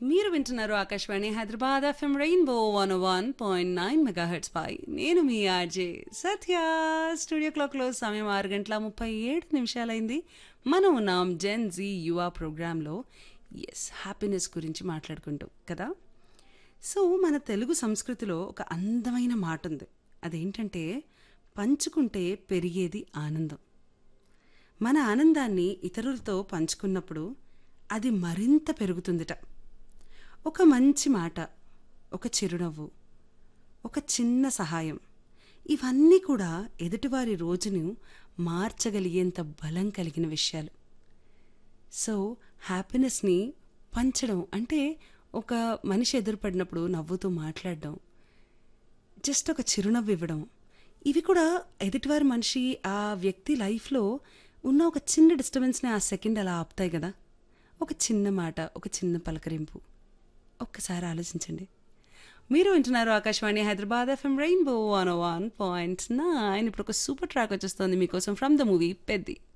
మీరు వింటున్నారు Akashvani Hyderabad FM rainbow one one point nine megahertz పై నేను మీ ఆర్జే సత్య స్టూడియో క్లాక్లో సమయం ఆరు గంటల ముప్పై ఏడు నిమిషాలైంది మనం ఉన్నాం జెన్ జీ యువా ప్రోగ్రాంలో ఎస్ హ్యాపీనెస్ గురించి మాట్లాడుకుంటూ కదా సో మన తెలుగు సంస్కృతిలో ఒక అందమైన మాట ఉంది అదేంటంటే పంచుకుంటే పెరిగేది ఆనందం మన ఆనందాన్ని ఇతరులతో పంచుకున్నప్పుడు అది మరింత పెరుగుతుందిట ఒక మంచి మాట ఒక చిరునవ్వు ఒక చిన్న సహాయం ఇవన్నీ కూడా ఎదుటివారి రోజును మార్చగలిగేంత బలం కలిగిన విషయాలు సో హ్యాపీనెస్ని పంచడం అంటే ఒక మనిషి ఎదురుపడినప్పుడు నవ్వుతూ మాట్లాడడం జస్ట్ ఒక చిరునవ్వు ఇవ్వడం ఇవి కూడా ఎదుటివారి మనిషి ఆ వ్యక్తి లైఫ్లో ఉన్న ఒక చిన్న డిస్టర్బెన్స్ని ఆ సెకండ్ అలా ఆపుతాయి కదా ఒక చిన్న మాట ఒక చిన్న పలకరింపు ఒక్కసారి ఆలోచించండి మీరు వింటున్నారు Akashvani Hyderabad FM rainbow one one point nine ఇప్పుడు ఒక సూపర్ ట్రాక్ వచ్చేస్తుంది మీకోసం ఫ్రమ్ ద మూవీ పెద్ది